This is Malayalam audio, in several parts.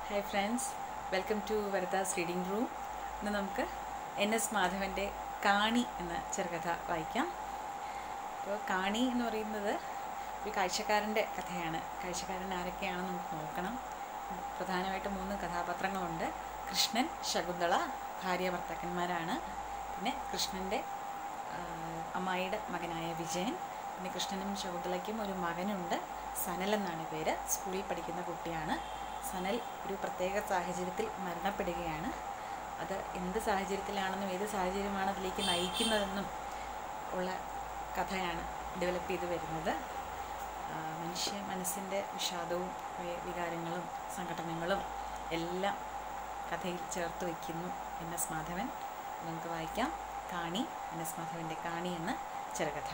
Hi friends welcome to Varada's reading room ഇന്ന് നമുക്ക് എൻ എസ് മാധവൻ്റെ കാണി എന്ന ചെറുകഥ വായിക്കാം അപ്പോൾ കാണി എന്ന് പറയുന്നത് ഒരു കാഴ്ചക്കാരൻ്റെ കഥയാണ് കാഴ്ചക്കാരൻ ആരൊക്കെയാണെന്ന് നമുക്ക് നോക്കണം പ്രധാനമായിട്ട് മൂന്ന് കഥാപാത്രങ്ങളുണ്ട് കൃഷ്ണൻ ശകുന്തള ഭാര്യ ഭർത്താക്കന്മാരാണ് പിന്നെ കൃഷ്ണൻ്റെ അമ്മായിയുടെ മകനായ വിജയൻ പിന്നെ കൃഷ്ണനും ശകുന്തളയ്ക്കും ഒരു മകനുണ്ട് സനൽ എന്നാണ് പേര് സ്കൂളിൽ പഠിക്കുന്ന കുട്ടിയാണ് സനൽ ഒരു പ്രത്യേക സാഹചര്യത്തിൽ മരണപ്പെടുകയാണ് അത് എന്ത് സാഹചര്യത്തിലാണെന്നും ഏത് സാഹചര്യമാണ് അതിലേക്ക് നയിക്കുന്നതെന്നും ഉള്ള കഥയാണ് ഡെവലപ്പ് ചെയ്ത് വരുന്നത് മനുഷ്യ മനസ്സിൻ്റെ വിഷാദവും വികാരങ്ങളും സംഘടനകളും എല്ലാം കഥയിൽ ചേർത്ത് വയ്ക്കുന്നു എൻ എസ് മാധവൻ നമുക്ക് വായിക്കാം കാണി എൻ എസ് മാധവൻ്റെ കാണി എന്ന ചെറുകഥ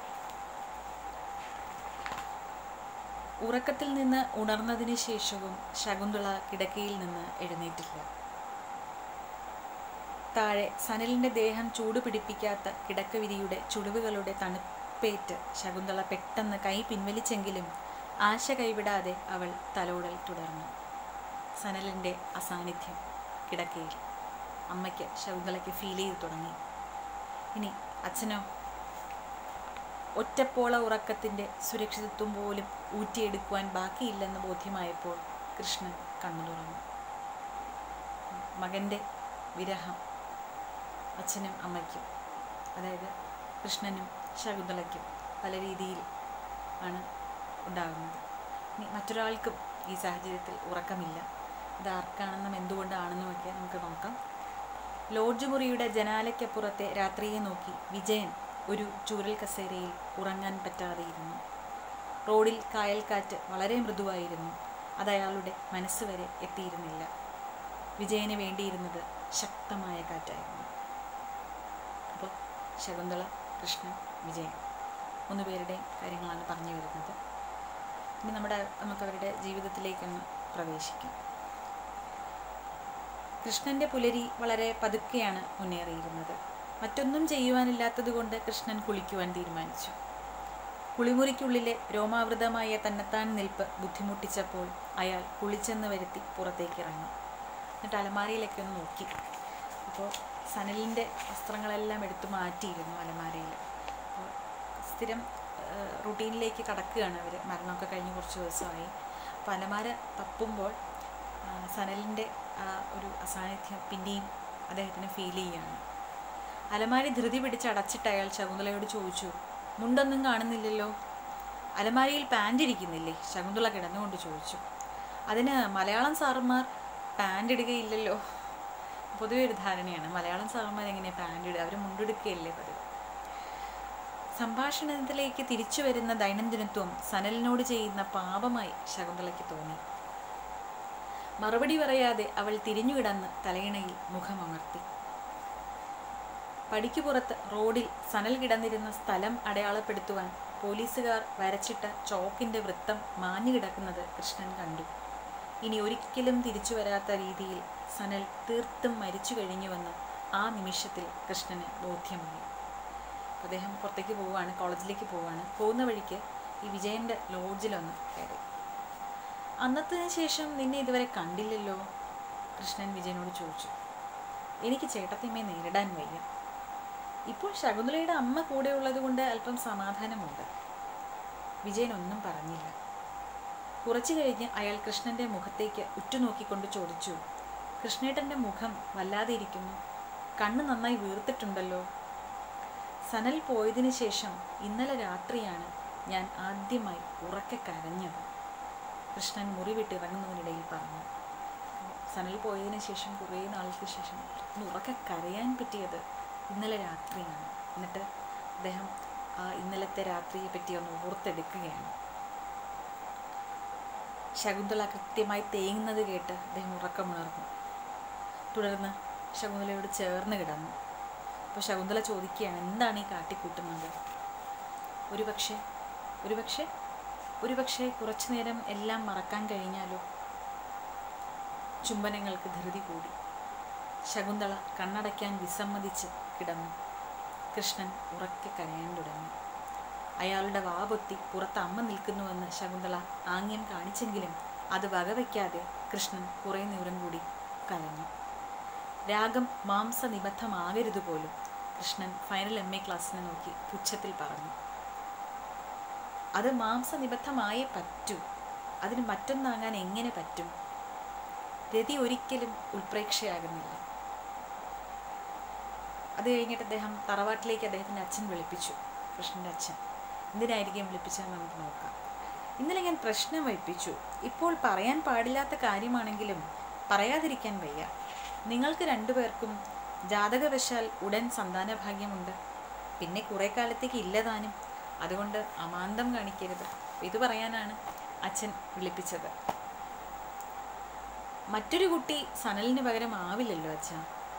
ഉറക്കത്തിൽ നിന്ന് ഉണർന്നതിന് ശേഷവും ശകുന്തള കിടക്കയിൽ നിന്ന് എഴുന്നേറ്റില്ല താഴെ സനലിൻ്റെ ദേഹം ചൂട് പിടിപ്പിക്കാത്ത കിടക്കവിരിയുടെ ചുളിവുകളുടെ തണുപ്പേറ്റ് ശകുന്തള പെട്ടെന്ന് കൈ പിൻവലിച്ചെങ്കിലും ആശ കൈവിടാതെ അവൾ തലോടൽ തുടർന്നു സനലിൻ്റെ അസാന്നിധ്യം കിടക്കയിൽ അമ്മയ്ക്ക് ശകുന്തളയ്ക്ക് ഫീൽ ചെയ്തു തുടങ്ങി ഇനി അച്ഛനോ ഒറ്റപ്പോള ഉറക്കത്തിൻ്റെ സുരക്ഷിതത്വം പോലും ഊറ്റിയെടുക്കുവാൻ ബാക്കിയില്ലെന്ന് ബോധ്യമായപ്പോൾ കൃഷ്ണൻ കണ്ണു തുറന്നു മകൻ്റെ വിരഹം അച്ഛനും അമ്മയ്ക്കും അതായത് കൃഷ്ണനും ശകുന്തളയ്ക്കും പല രീതിയിൽ ആണ് ഉണ്ടാകുന്നത് ഇനി മറ്റൊരാൾക്കും ഈ സാഹചര്യത്തിൽ ഉറക്കമില്ല ഇത് ആർക്കാണെന്നും എന്തുകൊണ്ടാണെന്നുമൊക്കെ നമുക്ക് നോക്കാം ലോഡ്ജ് മുറിയുടെ ജനാലയ്ക്കപ്പുറത്തെ രാത്രിയെ നോക്കി വിജയൻ ഒരു ചൂരൽ കസേരയിൽ ഉറങ്ങാൻ പറ്റാതെയിരുന്നു റോഡിൽ കായൽക്കാറ്റ് വളരെ മൃദുവായിരുന്നു അത് അയാളുടെ മനസ്സ് വരെ എത്തിയിരുന്നില്ല വിജയന് വേണ്ടിയിരുന്നത് ശക്തമായ കാറ്റായിരുന്നു അപ്പോൾ ശകുന്തള കൃഷ്ണൻ വിജയൻ മൂന്ന് പേരുടെയും കാര്യങ്ങളാണ് പറഞ്ഞു വരുന്നത് ഇനി നമ്മുടെ നമുക്കവരുടെ ജീവിതത്തിലേക്കൊന്ന് പ്രവേശിക്കാം കൃഷ്ണൻ്റെ പുലരി വളരെ പതുക്കെയാണ് മുന്നേറിയിരുന്നത് മറ്റൊന്നും ചെയ്യുവാനില്ലാത്തതുകൊണ്ട് കൃഷ്ണൻ കുളിക്കുവാൻ തീരുമാനിച്ചു കുളിമുറിക്കുള്ളിലെ രോമാവൃതമായ തന്നെത്താൻ നിൽപ്പ് ബുദ്ധിമുട്ടിച്ചപ്പോൾ അയാൾ കുളിച്ചെന്ന് വരുത്തി പുറത്തേക്ക് ഇറങ്ങി എന്നിട്ട് അലമാരയിലൊക്കെ ഒന്ന് നോക്കി അപ്പോൾ സനലിൻ്റെ വസ്ത്രങ്ങളെല്ലാം എടുത്തു മാറ്റിയിരുന്നു അലമാരയിൽ അപ്പോൾ സ്ഥിരം റുട്ടീനിലേക്ക് കടക്കുകയാണ് അവർ മരണമൊക്കെ കഴിഞ്ഞ് കുറച്ച് ദിവസമായി അപ്പോൾ അലമാര തപ്പുമ്പോൾ സനലിൻ്റെ ആ ഒരു അസാന്നിധ്യം പിന്നെയും അദ്ദേഹത്തിന് ഫീൽ ചെയ്യുകയാണ് അലമാരി ധൃതി പിടിച്ച് അടച്ചിട്ട് അയാൾ ശകുന്തളയോട് ചോദിച്ചു മുണ്ടൊന്നും കാണുന്നില്ലല്ലോ അലമാരിയിൽ പാൻ്റ് ഇരിക്കുന്നില്ലേ ശകുന്തള കിടന്നുകൊണ്ട് ചോദിച്ചു അതിന് മലയാളം സാറന്മാർ പാൻ്റ് ഇടുകയില്ലല്ലോ പൊതുവെ ഒരു ധാരണയാണ് മലയാളം സാറന്മാർ എങ്ങനെ പാൻ്റ് ഇടുക അവർ മുണ്ടെടുക്കുകയല്ലേ പതിവ് സംഭാഷണത്തിലേക്ക് തിരിച്ചു വരുന്ന ദൈനംദിനത്വം സനലിനോട് ചെയ്യുന്ന പാപമായി ശകുന്തളയ്ക്ക് തോന്നി മറുപടി പറയാതെ അവൾ തിരിഞ്ഞുകിടന്ന് തലയിണയിൽ മുഖമമർത്തി പടിക്കു പുറത്ത് റോഡിൽ സനൽ കിടന്നിരുന്ന സ്ഥലം അടയാളപ്പെടുത്തുവാൻ പോലീസുകാർ വരച്ചിട്ട ചോക്കിൻ്റെ വൃത്തം മാഞ്ഞു കിടക്കുന്നത് കൃഷ്ണൻ കണ്ടു ഇനി ഒരിക്കലും തിരിച്ചു വരാത്ത രീതിയിൽ സനൽ തീർത്തും മരിച്ചു കഴിഞ്ഞുവെന്ന് ആ നിമിഷത്തിൽ കൃഷ്ണന് ബോധ്യമായി അദ്ദേഹം പുറത്തേക്ക് പോവുകയാണ് കോളേജിലേക്ക് പോവുകയാണ് പോകുന്ന വഴിക്ക് ഈ വിജയൻ്റെ ലോഡ്ജിലൊന്ന് കയറി അന്നത്തിന് ശേഷം നിന്നെ ഇതുവരെ കണ്ടില്ലല്ലോ കൃഷ്ണൻ വിജയനോട് ചോദിച്ചു എനിക്ക് ചേട്ടത്തിമ്മയെ നേരിടാൻ വയ്യ ഇപ്പോൾ ശകുന്തളയുടെ അമ്മ കൂടെ ഉള്ളത് കൊണ്ട് അല്പം സമാധാനമുണ്ട് വിജയൻ ഒന്നും പറഞ്ഞില്ല കുറച്ചു കഴിഞ്ഞ് അയാൾ കൃഷ്ണന്റെ മുഖത്തേക്ക് ഉറ്റുനോക്കിക്കൊണ്ട് ചോദിച്ചു കൃഷ്ണേട്ടൻ്റെ മുഖം വല്ലാതെ ഇരിക്കുന്നു കണ്ണ് നന്നായി വീർത്തിട്ടുണ്ടല്ലോ സനൽ പോയതിനു ശേഷം ഇന്നലെ രാത്രിയാണ് ഞാൻ ആദ്യമായി ഉറക്കെ കരഞ്ഞത് കൃഷ്ണൻ മുറി വിട്ടിറങ്ങുന്നതിനിടയിൽ പറഞ്ഞു സനൽ പോയതിനു ശേഷം കുറേ നാൾക്ക് ശേഷം ഉറക്കെ കരയാൻ പറ്റിയത് ഇന്നലെ രാത്രിയാണ് എന്നിട്ട് അദ്ദേഹം ആ ഇന്നലത്തെ രാത്രിയെ പറ്റി ഒന്ന് ഓർത്തെടുക്കുകയാണ് ശകുന്തള കൃത്യമായി തേങ്ങുന്നത് കേട്ട് അദ്ദേഹം ഉറക്കമുണർന്നു തുടർന്ന് ശകുന്തളയോട് ചേർന്ന് കിടന്നു അപ്പോൾ ശകുന്തള ചോദിക്കുകയാണ് എന്താണ് ഈ കാട്ടിക്കൂട്ടുന്നത് ഒരു പക്ഷേ ഒരു പക്ഷേ ഒരു പക്ഷേ കുറച്ചു നേരം എല്ലാം മറക്കാൻ കഴിഞ്ഞാലോ ചുംബനങ്ങൾക്ക് ധൃതി കൂടി ശകുന്തള കണ്ണടയ്ക്കാൻ വിസമ്മതിച്ച് കിടന്നു കൃഷ്ണൻ ഉറക്കെ കരയാൻ തുടങ്ങി അയാളുടെ വാപൊത്തി പുറത്ത് അമ്മ നിൽക്കുന്നുവെന്ന് ശകുന്തള ആംഗ്യം കാണിച്ചെങ്കിലും അത് വകവയ്ക്കാതെ കൃഷ്ണൻ കുറേ നേരം കൂടി കലഞ്ഞു രാഗം മാംസനിബദ്ധമാകരുത് പോലും കൃഷ്ണൻ ഫൈനൽ എം എ ക്ലാസ്സിനെ നോക്കി പുച്ഛത്തിൽ പറഞ്ഞു അത് മാംസനിബദ്ധമായേ പറ്റൂ അതിന് മറ്റൊന്നാകാൻ എങ്ങനെ പറ്റും രതി ഒരിക്കലും ഉൾപ്രേക്ഷയാകുന്നില്ല അത് കഴിഞ്ഞിട്ട് അദ്ദേഹം തറവാട്ടിലേക്ക് അദ്ദേഹത്തിൻ്റെ അച്ഛൻ വിളിപ്പിച്ചു കൃഷ്ണൻ്റെ അച്ഛൻ എന്തിനായിരിക്കും വിളിപ്പിച്ചതെന്ന് നമുക്ക് നോക്കാം ഇന്നലെ ഞാൻ പ്രശ്നം വയ്പ്പിച്ചു ഇപ്പോൾ പറയാൻ പാടില്ലാത്ത കാര്യമാണെങ്കിലും പറയാതിരിക്കാൻ വയ്യ നിങ്ങൾക്ക് രണ്ടുപേർക്കും ജാതകവശാൽ ഉടൻ സന്താനഭാഗ്യമുണ്ട് പിന്നെ കുറേ കാലത്തേക്ക് ഇല്ലതാനും അതുകൊണ്ട് അമാന്തം കാണിക്കരുത് ഇത് പറയാനാണ് അച്ഛൻ വിളിപ്പിച്ചത് മറ്റൊരു കുട്ടി സനലിന് പകരം ആവില്ലല്ലോ അച്ഛാ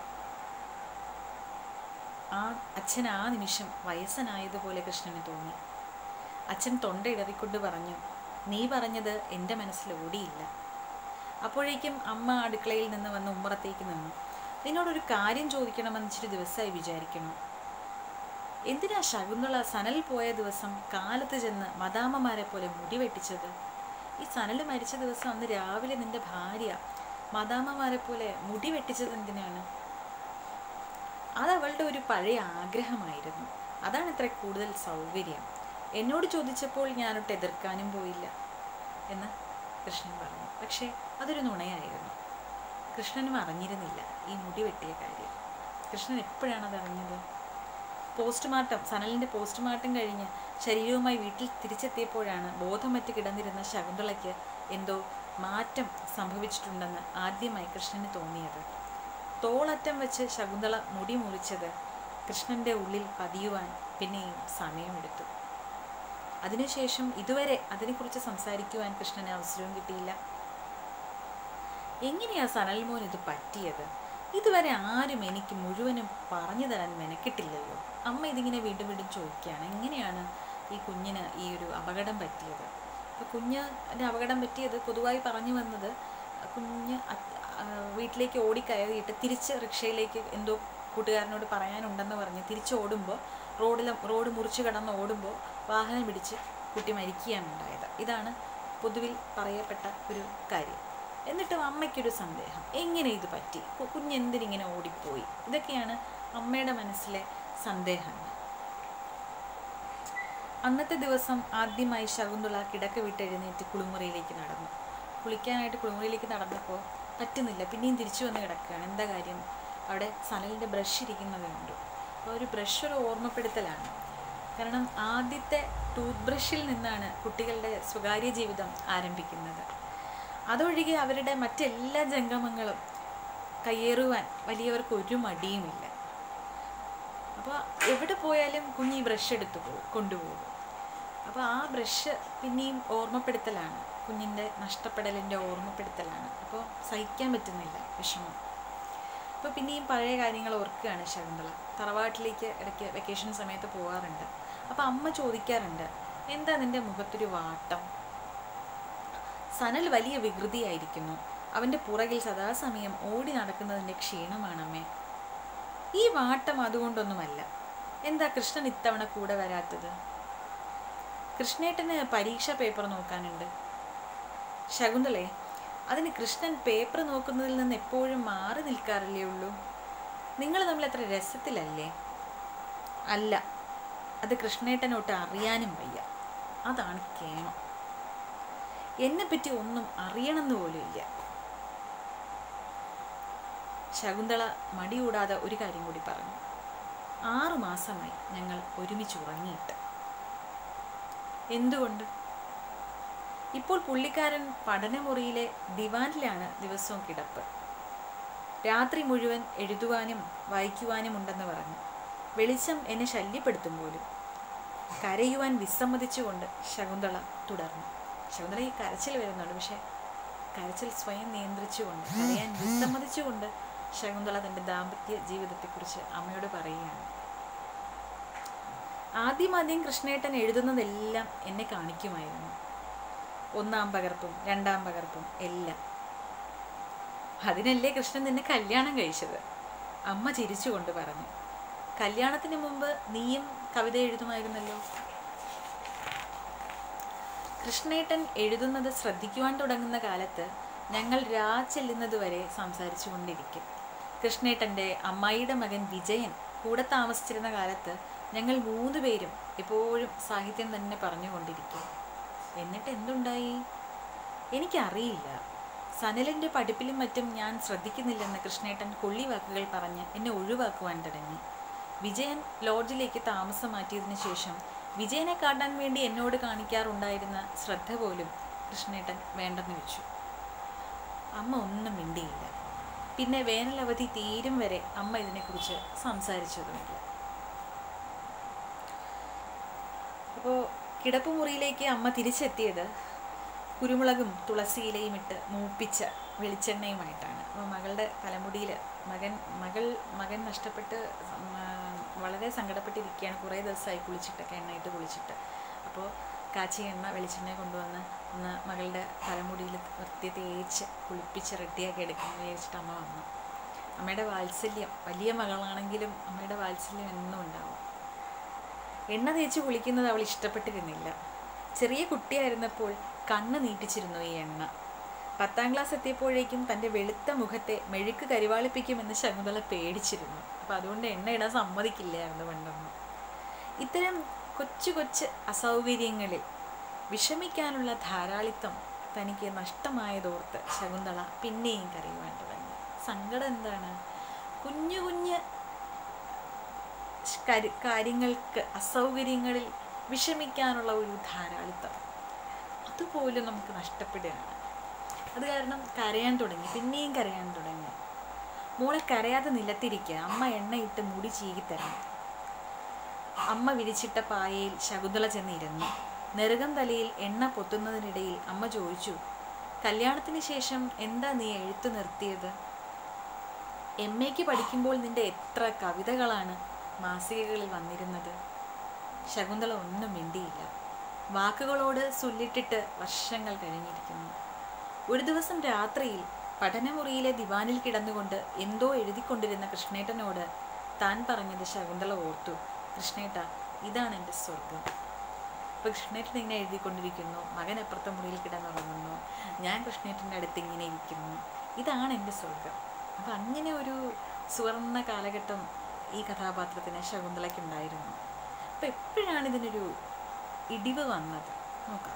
ആ അച്ഛൻ ആ നിമിഷം വയസ്സനായതുപോലെ കൃഷ്ണന് തോന്നി അച്ഛൻ തൊണ്ട ഇടറിക്കൊണ്ട് പറഞ്ഞു നീ പറഞ്ഞത് എൻ്റെ മനസ്സിൽ ഓടിയില്ല അപ്പോഴേക്കും അമ്മ അടുക്കളയിൽ നിന്ന് വന്ന് ഉമ്മറത്തേക്ക് നിന്നു നിന്നോടൊരു കാര്യം ചോദിക്കണമെന്ന് ഇച്ചിരി ദിവസമായി വിചാരിക്കുന്നു എന്തിനാ ശകുന്തള സനൽ പോയ ദിവസം കാലത്ത് ചെന്ന് മദാമ്മമാരെ പോലെ മുടി വെട്ടിച്ചത് ഈ സനൽ മരിച്ച ദിവസം അന്ന് രാവിലെ നിന്റെ ഭാര്യ മദാമ്മമാരെ പോലെ മുടി വെട്ടിച്ചത് എന്തിനാണ് അത് അവളുടെ ഒരു പഴയ ആഗ്രഹമായിരുന്നു അതാണ് ഇത്ര കൂടുതൽ സൗകര്യം എന്നോട് ചോദിച്ചപ്പോൾ ഞാനൊട്ട് എതിർക്കാനും പോയില്ല എന്ന് കൃഷ്ണൻ പറഞ്ഞു പക്ഷേ അതൊരു നുണയായിരുന്നു കൃഷ്ണനും അറിഞ്ഞിരുന്നില്ല ഈ മുടി വെട്ടിയ കാര്യം കൃഷ്ണൻ എപ്പോഴാണ് അത് അറിഞ്ഞത് പോസ്റ്റ്മോർട്ടം സനലിൻ്റെ പോസ്റ്റ്മോർട്ടം കഴിഞ്ഞ് ശരീരവുമായി വീട്ടിൽ തിരിച്ചെത്തിയപ്പോഴാണ് ബോധമറ്റ് കിടന്നിരുന്ന ശകുന്തളയ്ക്ക് എന്തോ മാറ്റം സംഭവിച്ചിട്ടുണ്ടെന്ന് ആദ്യമായി കൃഷ്ണന് തോന്നിയത് തോളറ്റം വെച്ച് ശകുന്തള മുടി മുറിച്ചത് കൃഷ്ണന്റെ ഉള്ളിൽ പതിയുവാൻ പിന്നെയും സമയമെടുത്തു അതിനുശേഷം ഇതുവരെ അതിനെക്കുറിച്ച് സംസാരിക്കുവാൻ കൃഷ്ണന് അവസരവും കിട്ടിയില്ല എങ്ങനെയാ സനൽമോൻ ഇത് പറ്റിയത് ഇതുവരെ ആരും എനിക്ക് മുഴുവനും പറഞ്ഞു തരാൻ മെനക്കെട്ടില്ലല്ലോ അമ്മ ഇതിങ്ങനെ വീണ്ടും വീണ്ടും ചോദിക്കുകയാണ് എങ്ങനെയാണ് ഈ കുഞ്ഞിന് ഈ ഒരു അപകടം പറ്റിയത് അപ്പോൾ കുഞ്ഞിൻ്റെ അപകടം പറ്റിയത് പൊതുവായി പറഞ്ഞു വന്നത് കുഞ്ഞ് അത്- ആ, വീട്ടിലേക്ക് ഓടിക്കയറിയിട്ട് തിരിച്ച് റിക്ഷയിലേക്ക് എന്തോ കൂട്ടുകാരനോട് പറയാനുണ്ടെന്ന് പറഞ്ഞ് തിരിച്ച് ഓടുമ്പോൾ റോഡിൽ റോഡ് മുറിച്ച് കടന്ന് ഓടുമ്പോൾ വാഹനം പിടിച്ച് കുട്ടി മരിക്കുകയാണ് ഉണ്ടായത് ഇതാണ് പൊതുവിൽ പറയപ്പെട്ട ഒരു കാര്യം എന്നിട്ടും അമ്മയ്ക്കൊരു സന്ദേഹം എങ്ങനെ ഇത് പറ്റി കു- കുഞ്ഞെന്തിനിങ്ങനെ ഓടിപ്പോയി ഇതൊക്കെയാണ് അമ്മയുടെ മനസ്സിലെ സന്ദേഹങ്ങൾ അന്നത്തെ ദിവസം ആദ്യമായി ശകുന്തള കിടക്ക വിട്ട് എഴുന്നേറ്റ് കുളിമുറിയിലേക്ക് നടന്നു കുളിക്കാനായിട്ട് കുളിമുറിയിലേക്ക് നടന്നപ്പോൾ പറ്റുന്നില്ല പിന്നെയും തിരിച്ചു വന്ന് കിടക്കുകയാണ് എന്താ കാര്യം അവിടെ സനലിൻ്റെ ബ്രഷ് ഇരിക്കുന്നത് കണ്ടു അപ്പോൾ ഒരു ബ്രഷ് ഒരു ഓർമ്മപ്പെടുത്തലാണ് കാരണം ആദ്യത്തെ ടൂത്ത് ബ്രഷിൽ നിന്നാണ് കുട്ടികളുടെ സ്വകാര്യ ജീവിതം ആരംഭിക്കുന്നത് അതൊഴികെ അവരുടെ മറ്റെല്ലാ ജംഗമങ്ങളും കയ്യേറുവാൻ വലിയവർക്ക് ഒരു മടിയുമില്ല അപ്പോൾ എവിടെ പോയാലും കുഞ്ഞ് ഈ ബ്രഷ് എടുത്തു പോകും കൊണ്ടുപോകും അപ്പോൾ ആ ബ്രഷ് പിന്നെയും ഓർമ്മപ്പെടുത്തലാണ് കുഞ്ഞിൻ്റെ നഷ്ടപ്പെടലിൻ്റെ ഓർമ്മപ്പെടുത്തലാണ് അപ്പോൾ സഹിക്കാൻ പറ്റുന്നില്ല വിഷമം അപ്പോൾ പിന്നെയും പഴയ കാര്യങ്ങൾ ഓർക്കുകയാണ് ശകുന്തള തറവാട്ടിലേക്ക് ഇടയ്ക്ക് വെക്കേഷൻ സമയത്ത് പോകാറുണ്ട് അപ്പോൾ അമ്മ ചോദിക്കാറുണ്ട് എന്താ നിൻ്റെ മുഖത്തൊരു വാട്ടം സനൽ വലിയ വികൃതിയായിരിക്കുന്നു അവൻ്റെ പുറകിൽ സദാസമയം ഓടി നടക്കുന്നതിൻ്റെ ക്ഷീണമാണമ്മേ ഈ വാട്ടം അതുകൊണ്ടൊന്നുമല്ല എന്താ കൃഷ്ണൻ ഇത്തവണ കൂടെ വരാത്തത് കൃഷ്ണേട്ടന് പരീക്ഷാ പേപ്പർ നോക്കാനുണ്ട് ശകുന്തളെ അതിന് കൃഷ്ണൻ പേപ്പർ നോക്കുന്നതിൽ നിന്ന് എപ്പോഴും മാറി നിൽക്കാറില്ലേ ഉള്ളൂ നിങ്ങൾ തമ്മിൽ അത്ര രസത്തിലല്ലേ അല്ല അത് കൃഷ്ണേട്ടനോട്ട് അറിയാനും വയ്യ അതാണ് കേണം എന്നെപ്പറ്റി ഒന്നും അറിയണമെന്ന് പോലും ഇല്ല ശകുന്തള മടികൂടാതെ ഒരു കാര്യം കൂടി പറഞ്ഞു ആറു മാസമായി ഞങ്ങൾ ഒരുമിച്ച് ഉറങ്ങിയിട്ട് എന്തുകൊണ്ട് ഇപ്പോൾ പുള്ളിക്കാരൻ പഠനമുറിയിലെ ദിവാനിലാണ് ദിവസവും കിടപ്പ് രാത്രി മുഴുവൻ എഴുതുവാനും വായിക്കുവാനും ഉണ്ടെന്ന് പറഞ്ഞു വെളിച്ചം എന്നെ ശല്യപ്പെടുത്തും പോലും കരയുവാൻ വിസമ്മതിച്ചുകൊണ്ട് ശകുന്തള തുടർന്നു ശകുന്തള ഈ കരച്ചിൽ വരുന്നുണ്ട് പക്ഷെ കരച്ചിൽ സ്വയം നിയന്ത്രിച്ചുകൊണ്ട് കരയാൻ വിസമ്മതിച്ചുകൊണ്ട് ശകുന്തള തൻ്റെ ദാമ്പത്യ ജീവിതത്തെക്കുറിച്ച് അമ്മയോട് പറയുകയാണ് ആദ്യം ആദ്യം കൃഷ്ണേട്ടൻ എഴുതുന്നതെല്ലാം എന്നെ കാണിക്കുമായിരുന്നു ഒന്നാം പകർപ്പും രണ്ടാം പകർപ്പും എല്ലാം അതിനല്ലേ കൃഷ്ണൻ നിന്നെ കല്യാണം കഴിച്ചത് അമ്മ ചിരിച്ചുകൊണ്ട് പറഞ്ഞു കല്യാണത്തിന് മുമ്പ് നീയും കവിത എഴുതുമായിരുന്നല്ലോ കൃഷ്ണേട്ടൻ എഴുതുന്നത് ശ്രദ്ധിക്കുവാൻ തുടങ്ങുന്ന കാലത്ത് ഞങ്ങൾ രാ ചെല്ലുന്നതുവരെ സംസാരിച്ചു കൊണ്ടിരിക്കും കൃഷ്ണേട്ടൻ്റെ അമ്മായിയുടെ മകൻ വിജയൻ കൂടെ താമസിച്ചിരുന്ന കാലത്ത് ഞങ്ങൾ മൂന്ന് പേരും എപ്പോഴും സാഹിത്യം തന്നെ പറഞ്ഞുകൊണ്ടിരിക്കും എന്നിട്ട് എന്തുണ്ടായി എനിക്കറിയില്ല സനലിൻ്റെ പഠിപ്പിലും മറ്റും ഞാൻ ശ്രദ്ധിക്കുന്നില്ലെന്ന് കൃഷ്ണേട്ടൻ കൊള്ളിവാക്കുകൾ പറഞ്ഞ് എന്നെ ഒഴിവാക്കുവാൻ തുടങ്ങി വിജയൻ ലോഡ്ജിലേക്ക് താമസം മാറ്റിയതിനു ശേഷം വിജയനെ കാണാൻ വേണ്ടി എന്നോട് കാണിക്കാറുണ്ടായിരുന്ന ശ്രദ്ധ പോലും കൃഷ്ണേട്ടൻ വേണ്ടെന്ന് വെച്ചു അമ്മ ഒന്നും മിണ്ടിയില്ല പിന്നെ വേനലവധി തീരും വരെ അമ്മ ഇതിനെക്കുറിച്ച് സംസാരിച്ചതുമില്ല അപ്പോൾ കിടപ്പുമുറിയിലേക്ക് അമ്മ തിരിച്ചെത്തിയത് കുരുമുളകും തുളസിയിലയും ഇട്ട് മൂപ്പിച്ച വെളിച്ചെണ്ണയുമായിട്ടാണ് അപ്പോൾ മകളുടെ തലമുടിയിൽ മകൻ മകൾ മകൻ നഷ്ടപ്പെട്ട് ഉം, ആ, വളരെ സങ്കടപ്പെട്ടിരിക്കുകയാണ് കുറേ ദിവസമായി കുളിച്ചിട്ടൊക്കെ എണ്ണയിട്ട് കുളിച്ചിട്ട് അപ്പോൾ കാച്ചിയ എണ്ണ വെളിച്ചെണ്ണ കൊണ്ടുവന്ന് ഒന്ന് മകളുടെ തലമുടിയിൽ വൃത്തി തേച്ച് കുളിപ്പിച്ച് റെഡിയാക്കി എടുക്കാൻ വിചാരിച്ചിട്ട് അമ്മ വന്നു അമ്മയുടെ വാത്സല്യം വലിയ മകളാണെങ്കിലും അമ്മയുടെ വാത്സല്യം എന്നും ഉണ്ടാവും എണ്ണ തേച്ച് കുളിക്കുന്നത് അവൾ ഇഷ്ടപ്പെട്ടിരുന്നില്ല ചെറിയ കുട്ടിയായിരുന്നപ്പോൾ കണ്ണ് നീട്ടിച്ചിരുന്നു ഈ എണ്ണ പത്താം ക്ലാസ് എത്തിയപ്പോഴേക്കും തൻ്റെ വെളുത്ത മുഖത്തെ മെഴുക്ക് കരിവാളിപ്പിക്കുമെന്ന് ശകുന്തള പേടിച്ചിരുന്നു അപ്പം അതുകൊണ്ട് എണ്ണ ഇടാൻ സമ്മതിക്കില്ലായിരുന്നു പണ്ടൊന്നും ഇത്തരം കൊച്ചു കൊച്ചു അസൗകര്യങ്ങളിൽ വിഷമിക്കാനുള്ള ധാരാളിത്തം തനിക്ക് നഷ്ടമായതോർത്ത് ശകുന്തള പിന്നെയും കരയുവാൻ തുടങ്ങി സങ്കടം എന്താണ് കുഞ്ഞു കുഞ്ഞ് കരി- കാര്യങ്ങൾക്ക് അസൗകര്യങ്ങളിൽ വിഷമിക്കാനുള്ള ഒരു ധാരാളിത്തം അതുപോലും നമുക്ക് നഷ്ടപ്പെടുകയാണ് അത് കാരണം കരയാൻ തുടങ്ങി പിന്നെയും കരയാൻ തുടങ്ങി മോളെ കരയാതെ നിലത്തിരിക്കുക അമ്മ എണ്ണയിട്ട് മുടി ചീകിത്തരണം അമ്മ വിരിച്ചിട്ട പായയിൽ ശകുന്തള ചെന്നിരുന്നു നെറുകം തലയിൽ എണ്ണ പൊത്തുന്നതിനിടയിൽ അമ്മ ചോദിച്ചു കല്യാണത്തിന് ശേഷം എന്താ നീ എഴുത്തു നിർത്തിയത് എം എക്ക് പഠിക്കുമ്പോൾ നിന്റെ എത്ര കവിതകളാണ് മാസികകളിൽ വന്നിരുന്നത് ശകുന്തള ഒന്നും മിണ്ടിയില്ല വാക്കുകളോട് സുല്ലിട്ടിട്ട് വർഷങ്ങൾ കഴിഞ്ഞിരിക്കുന്നു ഒരു ദിവസം രാത്രിയിൽ പഠനമുറിയിലെ ദിവാനിൽ കിടന്നുകൊണ്ട് എന്തോ എഴുതിക്കൊണ്ടിരുന്ന കൃഷ്ണേട്ടനോട് താൻ പറഞ്ഞത് ശകുന്തള ഓർത്തു കൃഷ്ണേട്ട ഇതാണ് എൻ്റെ സ്വർഗം അപ്പോൾ കൃഷ്ണേട്ടൻ ഇങ്ങനെ എഴുതിക്കൊണ്ടിരിക്കുന്നു മകൻ അപ്പുറത്തെ മുറിയിൽ കിടന്നുറങ്ങുന്നു ഞാൻ കൃഷ്ണേട്ടൻ്റെ അടുത്ത് ഇങ്ങനെ ഇരിക്കുന്നു ഇതാണ് എൻ്റെ സ്വർഗം അപ്പം അങ്ങനെ ഒരു സുവർണ കാലഘട്ടം ഈ കഥാപാത്രത്തിന് ശകുന്തളയ്ക്ക് ഉണ്ടായിരുന്നു അപ്പം എപ്പോഴാണ് ഇതിനൊരു ഇടിവ് വന്നത് നോക്കാം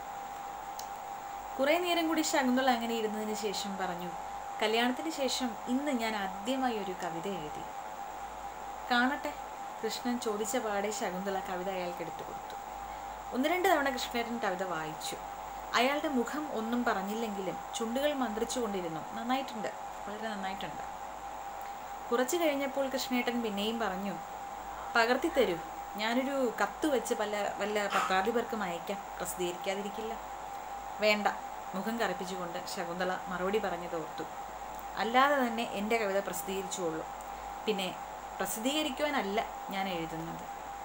കുറേ നേരം കൂടി ശകുന്തള അങ്ങനെ ഇരുന്നതിന് ശേഷം പറഞ്ഞു കല്യാണത്തിന് ശേഷം ഇന്ന് ഞാൻ ആദ്യമായി ഒരു കവിത എഴുതി കാണട്ടെ കൃഷ്ണൻ ചോദിച്ച പാടെ ശകുന്തള കവിത അയാൾക്ക് എടുത്തു കൊടുത്തു ഒന്ന് രണ്ട് തവണ കൃഷ്ണേട്ടൻ കവിത വായിച്ചു അയാളുടെ മുഖം ഒന്നും പറഞ്ഞില്ലെങ്കിലും ചുണ്ടുകൾ മന്ത്രിച്ചു കൊണ്ടിരുന്നു നന്നായിട്ടുണ്ട് വളരെ നന്നായിട്ടുണ്ട് കുറച്ചു കഴിഞ്ഞപ്പോൾ കൃഷ്ണേട്ടൻ പിന്നെയും പറഞ്ഞു പകർത്തി തരൂ ഞാനൊരു കത്ത് വെച്ച് പല വല്ല പത്രാധിപർക്കും അയക്കാം പ്രസിദ്ധീകരിക്കാതിരിക്കില്ല വേണ്ട മുഖം കറുപ്പിച്ചുകൊണ്ട് ശകുന്തള മറുപടി പറഞ്ഞത് ഓർത്തു അല്ലാതെ തന്നെ എൻ്റെ കവിത പ്രസിദ്ധീകരിച്ചുകൊള്ളൂ പിന്നെ പ്രസിദ്ധീകരിക്കുവാനല്ല ഞാൻ എഴുതുന്നത്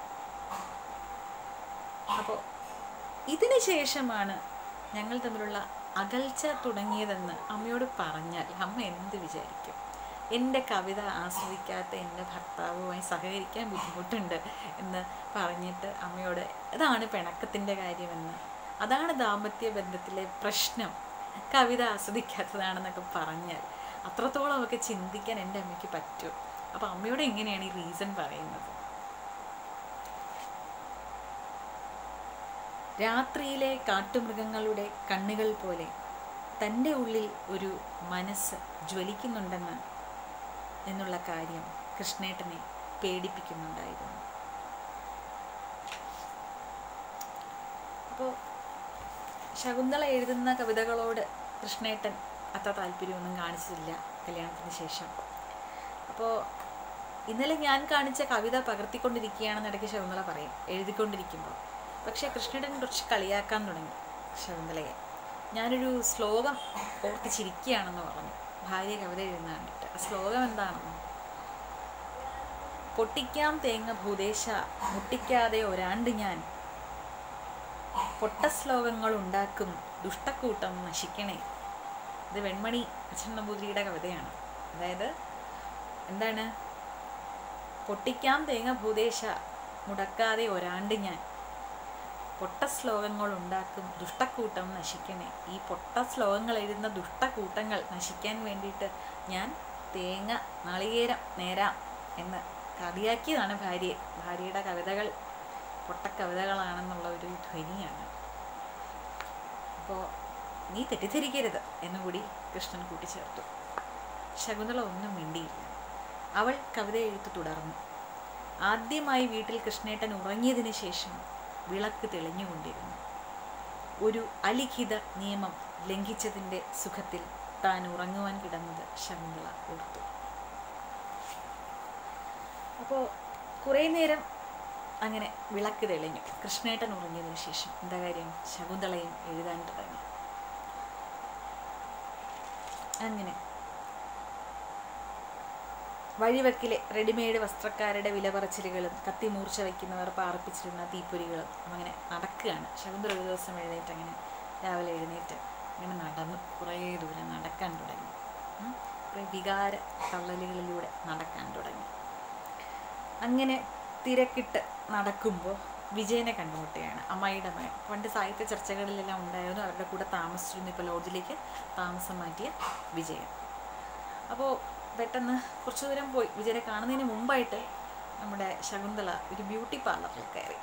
അപ്പോൾ ഇതിന് ശേഷമാണ് ഞങ്ങൾ തമ്മിലുള്ള അകൽച്ച തുടങ്ങിയതെന്ന് അമ്മയോട് പറഞ്ഞാൽ അമ്മ എന്ത് വിചാരിക്കും എൻ്റെ കവിത ആസ്വദിക്കാത്ത എൻ്റെ ഭർത്താവുമായി സഹകരിക്കാൻ ബുദ്ധിമുട്ടുണ്ട് എന്ന് പറഞ്ഞിട്ട് അമ്മയോട് ഇതാണ് പിണക്കത്തിൻ്റെ കാര്യമെന്ന് അതാണ് ദാമ്പത്യ ബന്ധത്തിലെ പ്രശ്നം കവിത ആസ്വദിക്കാത്തതാണെന്നൊക്കെ പറഞ്ഞാൽ അത്രത്തോളം ഒക്കെ ചിന്തിക്കാൻ എൻ്റെ അമ്മയ്ക്ക് പറ്റും അപ്പോൾ അമ്മയോട് എങ്ങനെയാണ് ഈ റീസൺ പറയുന്നത് രാത്രിയിലെ കാട്ടുമൃഗങ്ങളുടെ കണ്ണുകൾ പോലെ തൻ്റെ ഉള്ളിൽ ഒരു മനസ്സ് ജ്വലിക്കുന്നുണ്ടെന്ന് എന്നുള്ള കാര്യം കൃഷ്ണേട്ടനെ പേടിപ്പിക്കുന്നുണ്ടായിരുന്നു അപ്പോൾ ശകുന്തള എഴുതുന്ന കവിതകളോട് കൃഷ്ണേട്ടൻ അത്ര താല്പര്യമൊന്നും കാണിച്ചില്ല കല്യാണത്തിന് ശേഷം അപ്പോൾ ഇന്നലെ ഞാൻ കാണിച്ച കവിത പകർത്തിക്കൊണ്ടിരിക്കുകയാണെന്ന് ഇടയ്ക്ക് ശകുന്തള പറയും എഴുതിക്കൊണ്ടിരിക്കുമ്പോൾ പക്ഷേ കൃഷ്ണേട്ടൻ കുറച്ച് കളിയാക്കാൻ തുടങ്ങി ശകുന്തളയെ ഞാനൊരു ശ്ലോകം ഓർത്ത് ചിരിക്കുകയാണെന്ന് പറഞ്ഞു ഭാര്യ കവിത എഴുതുന്ന കണ്ടിട്ട് ആ ശ്ലോകം എന്താണെന്ന് പൊട്ടിക്കാം തേങ്ങ ഭൂദേശ മുട്ടിക്കാതെ ഒരാണ്ട് ഞാൻ പൊട്ട ശ്ലോകങ്ങൾ ഉണ്ടാക്കും ദുഷ്ടക്കൂട്ടം നശിക്കണേ ഇത് വെൺമണി അച്ഛൻ നമ്പൂതിരിയുടെ കവിതയാണ് അതായത് എന്താണ് പൊട്ടിക്കാം തേങ്ങ ഭൂദേശ മുടക്കാതെ ഒരാണ്ട് ഞാൻ പൊട്ട ശ്ലോകങ്ങൾ ഉണ്ടാക്കും ദുഷ്ടക്കൂട്ടം നശിക്കണേ ഈ പൊട്ട ശ്ലോകങ്ങൾ എഴുതുന്ന ദുഷ്ടക്കൂട്ടങ്ങൾ നശിക്കാൻ വേണ്ടിയിട്ട് ഞാൻ തേങ്ങ നാളികേരം നേരാം എന്ന് കവിയാക്കിയതാണ് ഭാര്യയെ ഭാര്യയുടെ കവിതകൾ പൊട്ടക്കവിതകളാണെന്നുള്ള ഒരു ധ്വനിയാണ് അപ്പോൾ നീ തെറ്റിദ്ധരിക്കരുത് എന്നുകൂടി കൃഷ്ണൻ കൂട്ടിച്ചേർത്തു ശകുന്തള ഒന്നും മിണ്ടിയില്ല അവൾ കവിത എഴുത്ത് തുടർന്നു ആദ്യമായി വീട്ടിൽ കൃഷ്ണേട്ടൻ ഉറങ്ങിയതിന് ശേഷം വിളക്ക് തെളിഞ്ഞുകൊണ്ടിരുന്നു ഒരു അലിഖിത നിയമം ലംഘിച്ചതിൻ്റെ സുഖത്തിൽ താൻ ഉറങ്ങുവാൻ കിടന്നത് ശകുന്തള ഓർത്തു അപ്പോൾ കുറേ നേരം അങ്ങനെ വിളക്ക് തെളിഞ്ഞു കൃഷ്ണേട്ടൻ ഉറങ്ങിയതിന് ശേഷം എന്താ കാര്യം ശകുന്തളയും എഴുതാൻ തുടങ്ങി അങ്ങനെ വഴിവക്കിലെ റെഡിമെയ്ഡ് വസ്ത്രക്കാരുടെ വിലപറച്ചിലുകളും കത്തി മൂർച്ച വയ്ക്കുന്നവർ പാർപ്പിച്ചിരുന്ന തീപ്പൊരികളും അങ്ങനെ നടക്കുകയാണ് ശകുന്തള ഒരു ദിവസം എഴുന്നേറ്റ് അങ്ങനെ രാവിലെ എഴുന്നേറ്റ് ഇങ്ങനെ നടന്നു കുറേ ദൂരം നടക്കാൻ തുടങ്ങി ഉം. കുറേ വികാര തള്ളലുകളിലൂടെ നടക്കാൻ തുടങ്ങി അങ്ങനെ തിരക്കിട്ട് നടക്കുമ്പോൾ വിജയനെ കണ്ടുമുട്ടുകയാണ് അമ്മായിയുടെ മകൻ പണ്ട് സാഹിത്യ ചർച്ചകളിലെല്ലാം ഉണ്ടായിരുന്നു അവരുടെ കൂടെ താമസിച്ചിരുന്നു ഇപ്പോൾ ലോഡ്ജിലേക്ക് താമസം മാറ്റിയ വിജയൻ അപ്പോൾ പെട്ടെന്ന് കുറച്ച് ദൂരം പോയി വിജയനെ കാണുന്നതിന് മുമ്പായിട്ട് നമ്മുടെ ശകുന്തള ഒരു ബ്യൂട്ടി പാർലറിൽ കയറി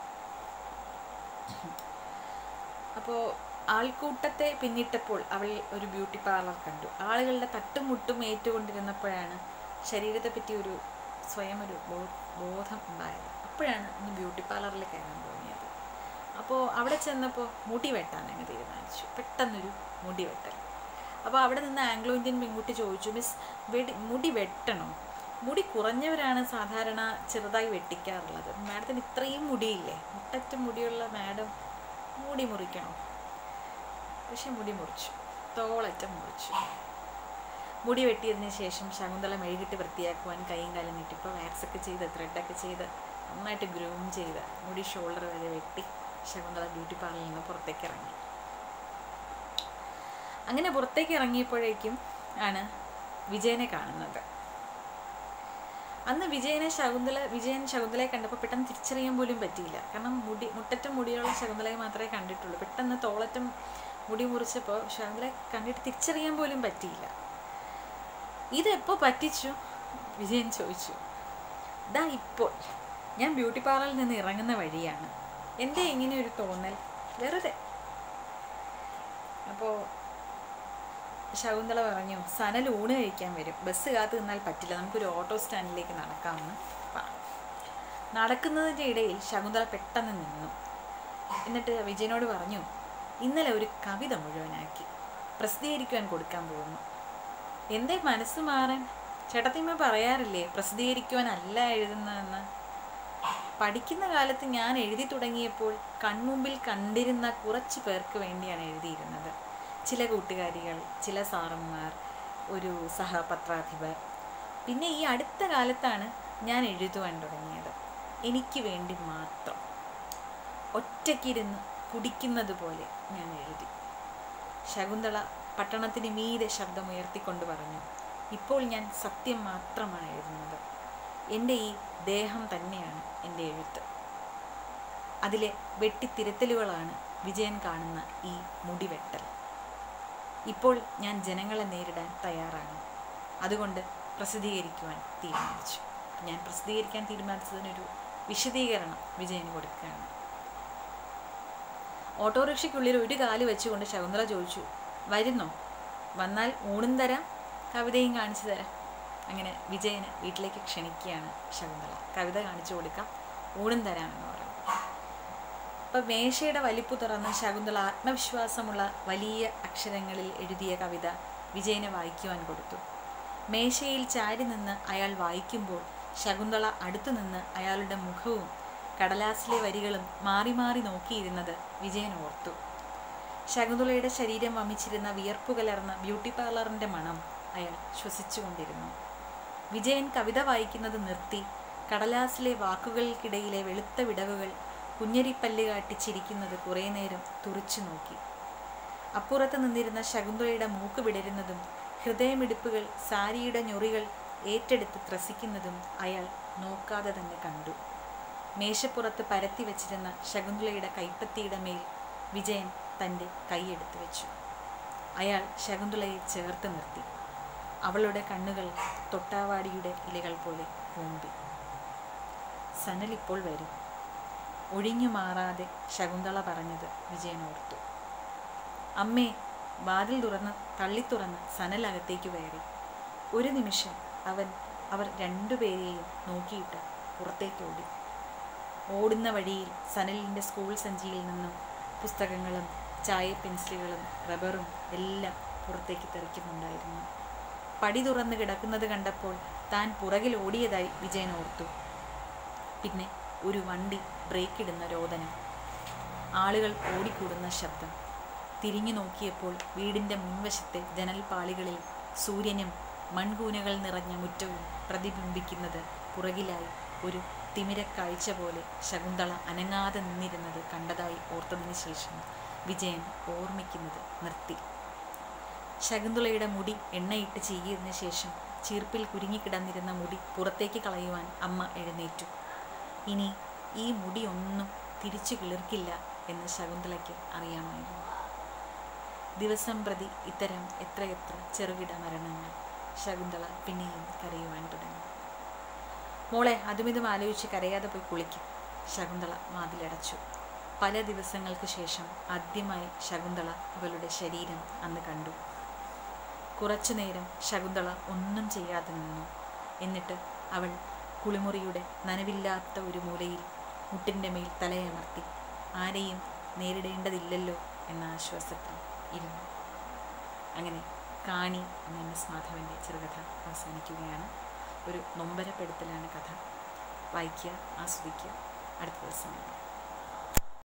അപ്പോൾ ആൾക്കൂട്ടത്തെ പിന്നിട്ടപ്പോൾ അവൾ ഒരു ബ്യൂട്ടി പാർലർ കണ്ടു ആളുകളുടെ തട്ടും മുട്ടും ഏറ്റുകൊണ്ടിരുന്നപ്പോഴാണ് ശരീരത്തെപ്പറ്റി ഒരു സ്വയം ഒരു ബോ- ബോധം ഉണ്ടായത് അപ്പോഴാണ് ഒന്ന് ബ്യൂട്ടി പാർലറിൽ കയറാൻ തോന്നിയത് അപ്പോൾ അവിടെ ചെന്നപ്പോൾ മുടി വെട്ടാൻ അങ്ങ് തീരുമാനിച്ചു പെട്ടെന്നൊരു മുടി വെട്ടൽ അപ്പോൾ അവിടെ നിന്ന് ആംഗ്ലോ ഇന്ത്യൻ പെൺകുട്ടി ചോദിച്ചു മിസ് വെടി മുടി വെട്ടണോ മുടി കുറഞ്ഞവരാണ് സാധാരണ ചെറുതായി വെട്ടിക്കാറുള്ളത് മാഡത്തിന് ഇത്രയും മുടിയില്ലേ മുട്ടറ്റ മുടിയുള്ള മാഡം മുടി മുറിക്കണോ പക്ഷെ മുടി മുറിച്ചു തോളറ്റം മുറിച്ചു മുടി വെട്ടിയതിന് ശേഷം ശകുന്തള മെഴുകിട്ട് വൃത്തിയാക്കുവാൻ കൈയും കാലും നീട്ടിപ്പോൾ വാക്സൊക്കെ ചെയ്ത് ത്രെഡൊക്കെ ചെയ്ത് നന്നായിട്ട് ഗ്രൂം ചെയ്ത് മുടി ഷോൾഡർ വരെ വെട്ടി ശകുന്തള ബ്യൂട്ടി പാർലറിൽ നിന്ന് പുറത്തേക്ക് ഇറങ്ങി അങ്ങനെ പുറത്തേക്ക് ഇറങ്ങിയപ്പോഴേക്കും ആണ് വിജയനെ കാണുന്നത് അന്ന് വിജയനെ ശകുന്തള വിജയൻ ശകുന്തളയെ കണ്ടപ്പോൾ പെട്ടെന്ന് തിരിച്ചറിയാൻ പോലും പറ്റിയില്ല കാരണം മുടി മുട്ടറ്റം മുടിയുള്ള ശകുന്തളയെ മാത്രമേ കണ്ടിട്ടുള്ളൂ പെട്ടെന്ന് തോളറ്റം മുടി മുറിച്ചപ്പോൾ ശകുന്തളയെ കണ്ടിട്ട് തിരിച്ചറിയാൻ പോലും പറ്റിയില്ല ഇതെപ്പോൾ പറ്റിച്ചു വിജയൻ ചോദിച്ചു ദാ ഇപ്പോൾ ഞാൻ ബ്യൂട്ടി പാർലറിൽ നിന്ന് ഇറങ്ങുന്ന വഴിയാണ് എൻ്റെ ഇങ്ങനെ ഒരു തോന്നൽ വെറുതെ അപ്പോൾ ശകുന്തള പറഞ്ഞു സനൽ ഊണ് കഴിക്കാൻ വരും ബസ് കാത്തു നിന്നാൽ പറ്റില്ല നമുക്കൊരു ഓട്ടോ സ്റ്റാൻഡിലേക്ക് നടക്കാമെന്ന് പറഞ്ഞു നടക്കുന്നതിൻ്റെ ഇടയിൽ ശകുന്തള പെട്ടെന്ന് നിന്നു എന്നിട്ട് വിജയനോട് പറഞ്ഞു ഇന്നലെ ഒരു കവിത മുഴുവനാക്കി പ്രസിദ്ധീകരിക്കുവാൻ കൊടുക്കാൻ പോകുന്നു എന്തേ മനസ്സ് മാറാൻ ചേട്ടത്തിമ്മ പറയാറില്ലേ പ്രസിദ്ധീകരിക്കുവാൻ അല്ല എഴുതുന്നതെന്ന് പഠിക്കുന്ന കാലത്ത് ഞാൻ എഴുതി തുടങ്ങിയപ്പോൾ കൺമുമ്പിൽ കണ്ടിരുന്ന കുറച്ച് പേർക്ക് വേണ്ടിയാണ് എഴുതിയിരുന്നത് ചില കൂട്ടുകാരികൾ ചില സാറന്മാർ ഒരു സഹപത്രാധിപർ പിന്നെ ഈ അടുത്ത കാലത്താണ് ഞാൻ എഴുതുവാൻ തുടങ്ങിയത് എനിക്ക് വേണ്ടി മാത്രം ഒറ്റയ്ക്കിരുന്ന് കുടിക്കുന്നത് പോലെ ഞാൻ എഴുതി ശകുന്തള പട്ടണത്തിന് മീതെ ശബ്ദമുയർത്തിക്കൊണ്ട് പറഞ്ഞു ഇപ്പോൾ ഞാൻ സത്യം മാത്രമാണ് എഴുതുന്നത് എൻ്റെ ഈ ദേഹം തന്നെയാണ് എൻ്റെ എഴുത്ത് അതിലെ വെട്ടിത്തിരുത്തലുകളാണ് വിജയൻ കാണുന്ന ഈ മുടിവെട്ടൽ ഇപ്പോൾ ഞാൻ ജനങ്ങളെ നേരിടാൻ തയ്യാറാണ് അതുകൊണ്ട് പ്രസിദ്ധീകരിക്കുവാൻ തീരുമാനിച്ചു ഞാൻ പ്രസിദ്ധീകരിക്കാൻ തീരുമാനിച്ചതിനൊരു വിശദീകരണം വിജയന് കൊടുക്കുകയാണ് ഓട്ടോറിക്ഷയ്ക്കുള്ളിൽ ഒരു കാല് വെച്ചുകൊണ്ട് ശകുന്തള ചോദിച്ചു വരുന്നോ വന്നാൽ ഊണും തരാം കവിതയും കാണിച്ചു തരാം അങ്ങനെ വിജയന് വീട്ടിലേക്ക് ക്ഷണിക്കുകയാണ് ശകുന്തള കവിത കാണിച്ചു കൊടുക്കാം ഊണും തരാമെന്ന് പറഞ്ഞു അപ്പം മേശയുടെ വലിപ്പ് തുറന്ന് ശകുന്തള ആത്മവിശ്വാസമുള്ള വലിയ അക്ഷരങ്ങളിൽ എഴുതിയ കവിത വിജയന് വായിക്കുവാൻ കൊടുത്തു മേശയിൽ ചാരി നിന്ന് അയാൾ വായിക്കുമ്പോൾ ശകുന്തള അടുത്തു നിന്ന് അയാളുടെ മുഖവും കടലാസിലെ വരികളും മാറി മാറി നോക്കിയിരുന്നത് വിജയൻ ഓർത്തു ശകുന്തളയുടെ ശരീരം വമിച്ചിരുന്ന വിയർപ്പു കലർന്ന ബ്യൂട്ടി പാർലറിൻ്റെ മണം അയാൾ ശ്വസിച്ചുകൊണ്ടിരുന്നു വിജയൻ കവിത വായിക്കുന്നത് നിർത്തി കടലാസിലെ വാക്കുകൾക്കിടയിലെ വെളുത്ത വിടവുകൾ കുഞ്ഞരിപ്പല്ല് കാട്ടി ചിരിക്കുന്നത് കുറേ നേരം തുറച്ചു നോക്കി അപ്പുറത്ത് നിന്നിരുന്ന ശകുന്തളയുടെ മൂക്ക് വിടരുന്നതും ഹൃദയമിടിപ്പുകൾ സാരിയുടെ ഞൊറികൾ ഏറ്റെടുത്ത് ത്രസിക്കുന്നതും അയാൾ നോക്കാതെ തന്നെ കണ്ടു മേശപ്പുറത്ത് പരത്തി വെച്ചിരുന്ന ശകുന്തളയുടെ കൈപ്പത്തിയുടെ മേൽ വിജയൻ തൻ്റെ കൈയെടുത്ത് വെച്ചു അയാൾ ശകുന്തളയെ ചേർത്ത് നിർത്തി അവളുടെ കണ്ണുകൾ തൊട്ടാവാടിയുടെ ഇലകൾ പോലെ കൂമ്പി സനൽ ഇപ്പോൾ വരും ഒഴിഞ്ഞു മാറാതെ ശകുന്തള പറഞ്ഞത് വിജയൻ ഓർത്തു അമ്മേ വാതിൽ തുറന്ന് തള്ളി തുറന്ന് സനൽ അകത്തേക്ക് കയറി ഒരു നിമിഷം അവൻ അവർ രണ്ടുപേരെയും നോക്കിയിട്ട് പുറത്തേക്ക് ഓടി ഓടുന്ന വഴിയിൽ സനലിൻ്റെ സ്കൂൾ സഞ്ചിയിൽ നിന്നും പുസ്തകങ്ങളും ചായ പെൻസിലുകളും റബ്ബറും എല്ലാം പുറത്തേക്ക് തെറിക്കുന്നുണ്ടായിരുന്നു പടി തുറന്ന് കിടക്കുന്നത് കണ്ടപ്പോൾ താൻ പുറകിൽ ഓടിയതായി വിജയൻ ഓർത്തു പിന്നെ ഒരു വണ്ടി ബ്രേക്കിടുന്ന രോദനം ആളുകൾ ഓടിക്കൂടുന്ന ശബ്ദം തിരിഞ്ഞു നോക്കിയപ്പോൾ വീടിൻ്റെ മുൻവശത്തെ ജനൽപ്പാളികളിൽ സൂര്യനും മൺകൂനകൾ നിറഞ്ഞ മുറ്റവും പ്രതിബിംബിക്കുന്നത് പുറകിലായി ഒരു തിമിരക്കാഴ്ച പോലെ ശകുന്തള അനങ്ങാതെ നിന്നിരുന്നത് കണ്ടതായി ഓർത്തതിന് ശേഷം വിജയൻ ഓർമ്മിക്കുന്നത് നിർത്തി ശകുന്തളയുടെ മുടി എണ്ണയിട്ട് ചീകിയതിനു ശേഷം ചീർപ്പിൽ കുരുങ്ങിക്കിടന്നിരുന്ന മുടി പുറത്തേക്ക് കളയുവാൻ അമ്മ എഴുന്നേറ്റു ഇനി ഈ മുടി ഒന്നും തിരിച്ചു കിളിർക്കില്ല എന്ന് ശകുന്തളയ്ക്ക് അറിയാമായിരുന്നു ദിവസം പ്രതി ഇത്തരം എത്രയെത്ര ചെറുകിട മരണങ്ങൾ ശകുന്തള പിന്നെയും കരയുവാൻ തുടങ്ങി മോളെ അതും ഇതും ആലോചിച്ച് കരയാതെ പോയി കുളിക്കും ശകുന്തള വാതിലടച്ചു പല ദിവസങ്ങൾക്ക് ശേഷം ആദ്യമായി ശകുന്തള അവളുടെ ശരീരം അന്ന് കണ്ടു കുറച്ചു നേരം ശകുന്തള ഒന്നും ചെയ്യാതെ നിന്നു എന്നിട്ട് അവൾ കുളിമുറിയുടെ നനവില്ലാത്ത ഒരു മൂലയിൽ മുട്ടിൻ്റെ മേൽ തലയമർത്തി ആരെയും നേരിടേണ്ടതില്ലല്ലോ എന്ന ആശ്വാസത്തിൽ ഇരുന്നു അങ്ങനെ കാണി എന്ന എം എസ് മാധവൻ്റെ ചെറുകഥ അവസാനിക്കുകയാണ് ഒരു നൊമ്പരപ്പെടുത്തലാണ് കഥ വായിക്കുക ആസ്വദിക്കുക അടുത്ത ദിവസം കാണാം